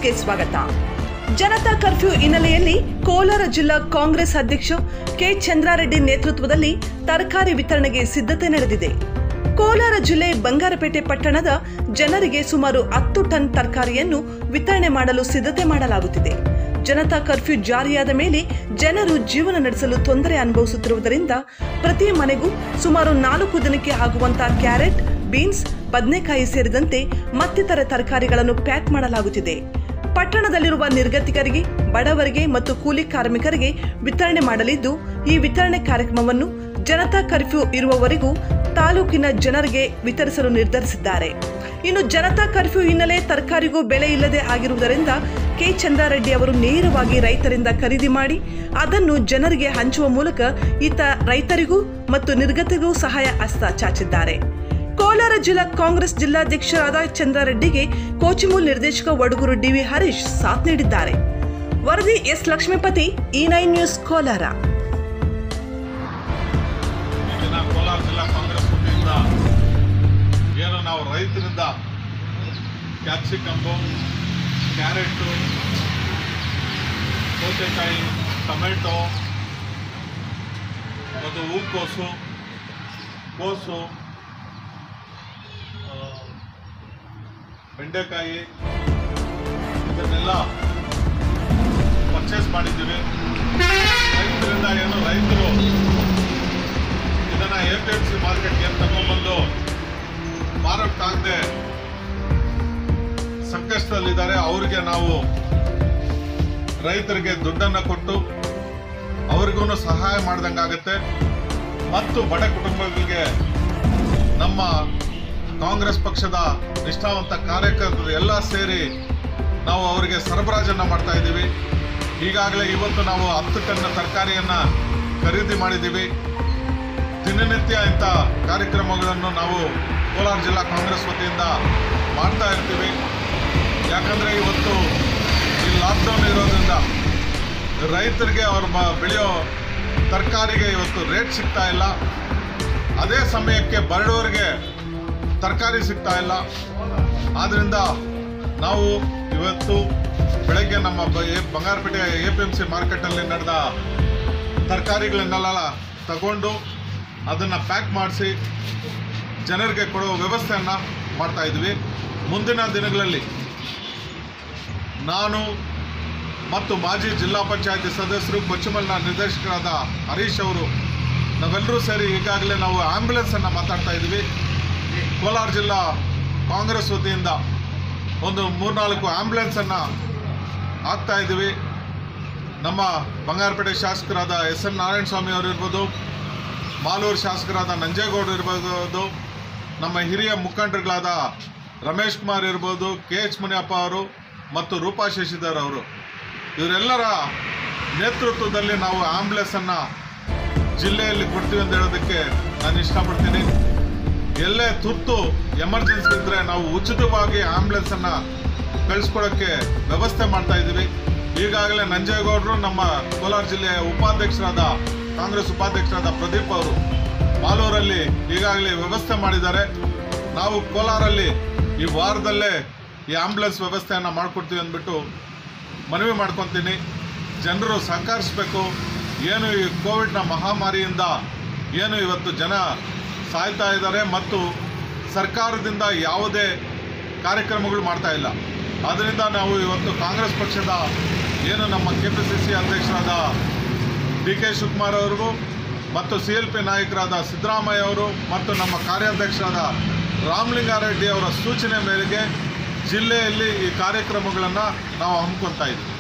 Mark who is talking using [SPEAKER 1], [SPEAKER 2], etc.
[SPEAKER 1] ನ್ಯೂಸ್ಗೆ ಸ್ವಾಗತ ಜನತಾ ಕರ್ಫ್ಯೂ ಹಿನ್ನೆಲೆಯಲ್ಲಿ ಕೋಲಾರ ಜಿಲ್ಲಾ ಕಾಂಗ್ರೆಸ್ ಅಧ್ಯಕ್ಷ ಕೆ ಚಂದ್ರಾರೆಡ್ಡಿ ನೇತೃತ್ವದಲ್ಲಿ ತರಕಾರಿ ವಿತರಣೆಗೆ ಸಿದ್ಧತೆ ನಡೆದಿದೆ ಕೋಲಾರ ಜಿಲ್ಲೆ ಬಂಗಾರಪೇಟೆ ಪಟ್ಟಣದ ಜನರಿಗೆ ಸುಮಾರು ಹತ್ತು ಟನ್ ತರಕಾರಿಯನ್ನು ವಿತರಣೆ ಮಾಡಲು ಸಿದ್ಧತೆ ಮಾಡಲಾಗುತ್ತಿದೆ ಜನತಾ ಕರ್ಫ್ಯೂ ಜಾರಿಯಾದ ಮೇಲೆ ಜನರು ಜೀವನ ನಡೆಸಲು ತೊಂದರೆ ಅನುಭವಿಸುತ್ತಿರುವುದರಿಂದ ಪ್ರತಿ ಮನೆಗೂ ಸುಮಾರು ನಾಲ್ಕು ದಿನಕ್ಕೆ ಆಗುವಂತಹ ಕ್ಯಾರೆಟ್ ಬೀನ್ಸ್ ಬದನೆಕಾಯಿ ಸೇರಿದಂತೆ ಮತ್ತಿತರ ತರಕಾರಿಗಳನ್ನು ಪ್ಯಾಕ್ ಮಾಡಲಾಗುತ್ತಿದೆ ಪಟ್ಟಣದಲ್ಲಿರುವ ನಿರ್ಗತಿಕರಿಗೆ ಬಡವರಿಗೆ ಮತ್ತು ಕೂಲಿ ಕಾರ್ಮಿಕರಿಗೆ ವಿತರಣೆ ಮಾಡಲಿದ್ದು ಈ ವಿತರಣೆ ಕಾರ್ಯಕ್ರಮವನ್ನು ಜನತಾ ಕರ್ಫ್ಯೂ ಇರುವವರೆಗೂ ತಾಲೂಕಿನ ಜನರಿಗೆ ವಿತರಿಸಲು ನಿರ್ಧರಿಸಿದ್ದಾರೆ ಇನ್ನು ಜನತಾ ಕರ್ಫ್ಯೂ ಹಿನ್ನೆಲೆ ತರಕಾರಿಗೂ ಬೆಲೆ ಇಲ್ಲದೆ ಆಗಿರುವುದರಿಂದ ಕೆ ಚಂದ್ರಾರೆಡ್ಡಿ ಅವರು ನೇರವಾಗಿ ರೈತರಿಂದ ಖರೀದಿ ಮಾಡಿ ಅದನ್ನು ಜನರಿಗೆ ಹಂಚುವ ಮೂಲಕ ಈತ ರೈತರಿಗೂ ಮತ್ತು ನಿರ್ಗತಿಗೂ ಸಹಾಯ ಹಸ್ತ ಚಾಚಿದ್ದಾರೆ ಕೋಲಾರ ಜಿಲ್ಲಾ ಕಾಂಗ್ರೆಸ್ ಜಿಲ್ಲಾಧ್ಯಕ್ಷರಾದ ಚಂದ್ರಾರೆಡ್ಡಿಗೆ ಕೋಚಿಮೂಲ್ ನಿರ್ದೇಶಕ ವಡಗೂರು ಡಿವಿ ಹರೀಶ್ ಸಾಥ್ ನೀಡಿದ್ದಾರೆ ವರದಿ ಎಸ್ ಲಕ್ಷ್ಮೀಪತಿ ಇ ನೈನ್ ನ್ಯೂಸ್ ಕೋಲಾರ
[SPEAKER 2] ಈ ದಿನ ಕೋಲಾರ ಜಿಲ್ಲಾ ಕಾಂಗ್ರೆಸ್ ವತಿಯಿಂದ ಏನು ನಾವು ರೈತರಿಂದ ಕ್ಯಾಪ್ಸಿಕಮ್ಮು ಕ್ಯಾರೆಟು ಸೌತೆಕಾಯಿ ಟೊಮೆಟೊ ಮತ್ತು ಹೂಕೋಸು ಕೋಸು ಆ, ಬೆಂಡೆಕಾಯಿ ಇದನ್ನೆಲ್ಲ ಪರ್ಚೇಸ್ ಮಾಡಿದ್ದೀವಿ ರೈತರಿಂದ ಏನು ರೈತರು ಇದನ್ನ ಎ ಪಿ ಎಂ ಸಿ ಮಾರ್ಕೆಟ್ಗೆ ತಗೊಂಡ್ಬಂದು ಮಾರೋಕ್ಕಾಗದೆ ಸಂಕಷ್ಟದಲ್ಲಿದ್ದಾರೆ ಅವರಿಗೆ ನಾವು ರೈತರಿಗೆ ದುಡ್ಡನ್ನು ಕೊಟ್ಟು ಅವ್ರಿಗೂ ಸಹಾಯ ಮಾಡ್ದಂಗಾಗತ್ತೆ ಮತ್ತು ಬಡ ಕುಟುಂಬಗಳಿಗೆ ನಮ್ಮ ಕಾಂಗ್ರೆಸ್ ಪಕ್ಷದ ನಿಷ್ಠಾವಂತ ಕಾರ್ಯಕರ್ತರು ಎಲ್ಲ ಸೇರಿ ನಾವು ಅವರಿಗೆ ಸರಬರಾಜನ್ನು ಮಾಡ್ತಾ ಇದ್ದೀವಿ ಈಗಾಗಲೇ ಇವತ್ತು ನಾವು ಹತ್ತು ಟನ್ ತರಕಾರಿಯನ್ನು ಖರೀದಿ ಮಾಡಿದ್ದೀವಿ ದಿನನಿತ್ಯ ಇಂಥ ಕಾರ್ಯಕ್ರಮಗಳನ್ನು ನಾವು ಕೋಲಾರ ಜಿಲ್ಲಾ ಕಾಂಗ್ರೆಸ್ ವತಿಯಿಂದ ಮಾಡ್ತಾ ಇರ್ತೀವಿ ಯಾಕಂದರೆ ಇವತ್ತು ಈ ಲಾಕ್ಡೌನ್ ಇರೋದ್ರಿಂದ ರೈತರಿಗೆ ಅವ್ರು ಮ ಬೆಳೆಯೋ ತರಕಾರಿಗೆ ಇವತ್ತು ರೇಟ್ ಸಿಗ್ತಾ ಇಲ್ಲ ಅದೇ ಸಮಯಕ್ಕೆ ಬರಡೋರಿಗೆ ತರಕಾರಿ ಸಿಗ್ತಾ ಇಲ್ಲ ಆದ್ದರಿಂದ ನಾವು ಇವತ್ತು ಬೆಳಗ್ಗೆ ನಮ್ಮ ಬ- ಎ- Bangarapet A P M C ಮಾರ್ಕೆಟಲ್ಲಿ ನಡೆದ ತರಕಾರಿಗಳನ್ನೆಲ್ಲ ತಗೊಂಡು ಅದನ್ನು ಪ್ಯಾಕ್ ಮಾಡಿಸಿ ಜನರಿಗೆ ಕೊಡುವ ವ್ಯವಸ್ಥೆಯನ್ನು ಮಾಡ್ತಾ ಇದ್ವಿ ಮುಂದಿನ ದಿನಗಳಲ್ಲಿ ನಾನು ಮತ್ತು ಮಾಜಿ ಜಿಲ್ಲಾ ಪಂಚಾಯತಿ ಸದಸ್ಯರು ಕೊಚ್ಚಮಲ್ನ ನಿರ್ದೇಶಕರಾದ ಹರೀಶ್ ಅವರು ನಾವೆಲ್ಲರೂ ಸೇರಿ ಈಗಾಗಲೇ ನಾವು ಆ್ಯಂಬುಲೆನ್ಸನ್ನು ಮಾತಾಡ್ತಾ ಇದ್ವಿ ಕೋಲಾರ ಜಿಲ್ಲಾ ಕಾಂಗ್ರೆಸ್ ವತಿಯಿಂದ ಒಂದು ಮೂರ್ನಾಲ್ಕು ಆ್ಯಂಬುಲೆನ್ಸನ್ನು ಹಾಕ್ತಾ ಇದ್ದೀವಿ ನಮ್ಮ ಬಂಗಾರಪೇಟೆ ಶಾಸಕರಾದ ಎಸ್ ಎನ್ ನಾರಾಯಣ ಸ್ವಾಮಿ ಅವರು ಇರ್ಬೋದು ಮಾಲೂರು ಶಾಸಕರಾದ ನಂಜೇಗೌಡರು ಇರ್ಬೋದು ನಮ್ಮ ಹಿರಿಯ ಮುಖಂಡರುಗಳಾದ ರಮೇಶ್ ಕುಮಾರ್ ಇರ್ಬೋದು ಕೆ ಎಚ್ ಮುನಿಯಪ್ಪ ಅವರು ಮತ್ತು ರೂಪಾ ಶಶಿಧರ್ ಅವರು ಇವರೆಲ್ಲರ ನೇತೃತ್ವದಲ್ಲಿ ನಾವು ಆ್ಯಂಬುಲೆನ್ಸನ್ನು ಜಿಲ್ಲೆಯಲ್ಲಿ ಕೊಡ್ತೀವಿ ಅಂತ ಹೇಳೋದಕ್ಕೆ ನಾನು ಇಷ್ಟಪಡ್ತೀನಿ ಎಲ್ಲೇ ತುರ್ತು ಎಮರ್ಜೆನ್ಸಿ ಇದ್ದರೆ ನಾವು ಉಚಿತವಾಗಿ ಆ್ಯಂಬುಲೆನ್ಸನ್ನು ಕಳಿಸ್ಕೊಡೋಕ್ಕೆ ವ್ಯವಸ್ಥೆ ಮಾಡ್ತಾ ಇದ್ದೀವಿ ಈಗಾಗಲೇ ನಂಜೇಗೌಡರು ನಮ್ಮ ಕೋಲಾರ ಜಿಲ್ಲೆಯ ಉಪಾಧ್ಯಕ್ಷರಾದ ಕಾಂಗ್ರೆಸ್ ಉಪಾಧ್ಯಕ್ಷರಾದ ಪ್ರದೀಪ್ ಅವರು ಮಾಲೂರಲ್ಲಿ ಈಗಾಗಲೇ ವ್ಯವಸ್ಥೆ ಮಾಡಿದ್ದಾರೆ ನಾವು ಕೋಲಾರಲ್ಲಿ ಈ ವಾರದಲ್ಲೇ ಈ ಆಂಬ್ಯುಲೆನ್ಸ್ ವ್ಯವಸ್ಥೆಯನ್ನು ಮಾಡಿಕೊಡ್ತೀವಿ ಅಂದ್ಬಿಟ್ಟು ಮನವಿ ಮಾಡ್ಕೊತೀನಿ ಜನರು ಸಹಕರಿಸಬೇಕು ಏನು ಈ ಕೋವಿಡ್ನ ಮಹಾಮಾರಿಯಿಂದ ಏನು ಇವತ್ತು ಜನ ಸಾಯ್ತಾ ಇದ್ದಾರೆ ಮತ್ತು ಸರ್ಕಾರದಿಂದ ಯಾವುದೇ ಕಾರ್ಯಕ್ರಮಗಳು ಮಾಡ್ತಾ ಇಲ್ಲ ಆದ್ದರಿಂದ ನಾವು ಇವತ್ತು ಕಾಂಗ್ರೆಸ್ ಪಕ್ಷದ ಏನು ನಮ್ಮ ಕೆ ಪಿ ಸಿ ಸಿ ಅಧ್ಯಕ್ಷರಾದ ಡಿ ಕೆ ಶಿವಕುಮಾರ್ ಅವ್ರಿಗೂ ಮತ್ತು ಸಿ ಎಲ್ ಪಿ ನಾಯಕರಾದ ಸಿದ್ದರಾಮಯ್ಯ ಅವರು ಮತ್ತು ನಮ್ಮ ಕಾರ್ಯಾಧ್ಯಕ್ಷರಾದ ರಾಮಲಿಂಗಾರೆಡ್ಡಿ ಅವರ ಸೂಚನೆ ಮೇರೆಗೆ ಜಿಲ್ಲೆಯಲ್ಲಿ ಈ ಕಾರ್ಯಕ್ರಮಗಳನ್ನು ನಾವು ಹಮ್ಮಿಕೊಳ್ತಾ ಇದ್ದೀವಿ